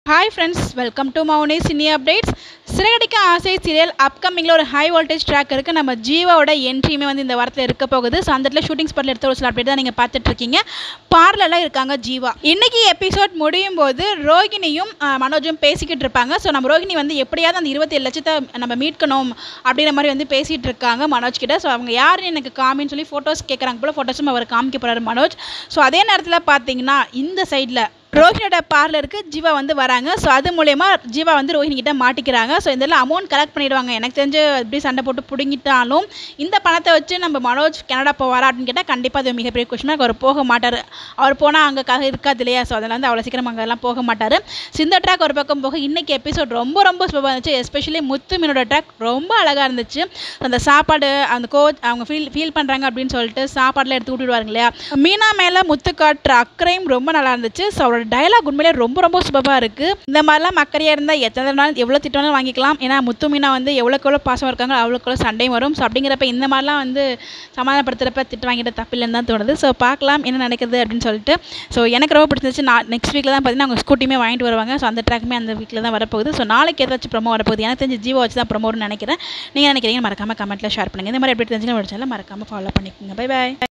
hi friends welcome to மௌனே cine updates Siragadikka Aasai serial அப்கமிங்கில் ஒரு high voltage track இருக்குது நம்ம ஜீவாவோட என்ட்ரியுமே வந்து இந்த வாரத்தில் இருக்க போகுது ஸோ அந்த இடத்துல ஷூட்டிங் ஸ்பாட்டில் எடுத்த ஒரு சில அப்டேட் தான் நீங்கள் பார்த்துட்டு இருக்கீங்க பார்லரில் இருக்காங்க ஜீவா இன்னைக்கு எபிசோட் முடியும் போது ரோகிணியும் அஹ், மனோஜும் பேசிக்கிட்டு இருப்பாங்க ஸோ நம்ம ரோகிணி வந்து எப்படியாவது அந்த இருபத்தி ஏழு லட்சத்தை நம்ம மீட்கணும் அப்படிங்கிற மாதிரி வந்து பேசிகிட்டு இருக்காங்க மனோஜ் கிட்ட ஸோ அவங்க யாருன்னு எனக்கு காமின்னு சொல்லி ஃபோட்டோஸ் கேட்குறாங்க போல ஃபோட்டோஸும் அவர் காமிக்க போகிறாரு மனோஜ் ஸோ அதே நேரத்தில் பார்த்தீங்கன்னா இந்த சைடில் ரோஹினியோட பார்லருக்கு ஜீவா வந்து வராங்க ஸோ அது மூலயமா ஜீவா வந்து ரோஹினி கிட்ட மாட்டிக்கிறாங்க ஸோ இதெல்லாம் அமௌண்ட் கலெக்ட் பண்ணிடுவாங்க எனக்கு தெரிஞ்சு எப்படி சண்டை போட்டு பிடுங்கிட்டாலும் இந்த பணத்தை வச்சு நம்ம மனோஜ் கனடா போவாரா அப்படின்னு கேட்டால் கண்டிப்பாக அது மிகப்பெரிய கொஸ்டின் அவர் போக மாட்டார் அவர் போனால் அங்கே கதை இருக்காது இல்லையா ஸோ அதெல்லாம் வந்து அவ்வளோ சீக்கிரம் அங்கெல்லாம் போக மாட்டார் இந்த ட்ராக் ஒரு பக்கம் போக இன்னைக்கு எபிசோட் ரொம்ப ரொம்ப சூப்பராக இருந்துச்சு எஸ்பெஷலி முத்து மீனோட ட்ராக் ரொம்ப அழகாக இருந்துச்சு அந்த சாப்பாடு அந்த கோச் அவங்க ஃபீல் ஃபீல் பண்ணுறாங்க அப்படின்னு சொல்லிட்டு சாப்பாடுலாம் எடுத்து விட்டுடுவாங்க இல்லையா மீனா மேலே முத்து காட்டுற அக்கறையும் ரொம்ப நல்லா இருந்துச்சு ஸோ அவரோட டயலாக் உண்மையிலே ரொம்ப ரொம்ப சூப்பராக இருக்குது இந்த மாதிரிலாம் மக்கறையாக இருந்தால் எத்தனை நாள் எவ்வளோ திட்டம்னாலும் வாங்கிக்கலாம் ஏன்னா முத்து மீனா வந்து எவ்வளோக்கு எவ்வளோ பாசம் இருக்காங்க அவ்வளோக்கு எவ்வளோ சண்டையும் வரும் ஸோ அப்படிங்கிறப்ப இந்த மாதிரிலாம் வந்து சமாதானப்படுத்துகிறப்ப திட்டு வாங்கிட்டு தப்பில்லைன்னு தான் தோணுது ஸோ பார்க்கலாம் என்ன நடக்குது அப்படின்னு சொல்லிட்டு ஸோ எனக்கு ரொம்ப பிடிச்சிருந்துச்சு நான் நெக்ஸ்ட் வீக்கில் தான் பார்த்தீங்கன்னா அவங்க ஸ்கூட்டியுமே வாங்கிட்டு வருவாங்க ஸோ அந்த ட்ராக்குமே அந்த வீக்கில் தான் வரப்போகுது ஸோ நாளைக்கு ஏதாச்சும் ப்ரொமோ வரப்போகுது எனக்கு தெரிஞ்சு ஜீவோ வச்சு தான் ப்ரொமோன்னு நினைக்கிறேன் நீங்கள் நினைக்கிறீங்க மறக்காமல் கமெண்ட்டில் ஷேர் பண்ணுங்கள் இந்த மாதிரி எப்படி தெரிஞ்சுக்க முடிச்சாலும் மறக்காமல் ஃபாலோ பண்ணிக்கோங்க பை பாய்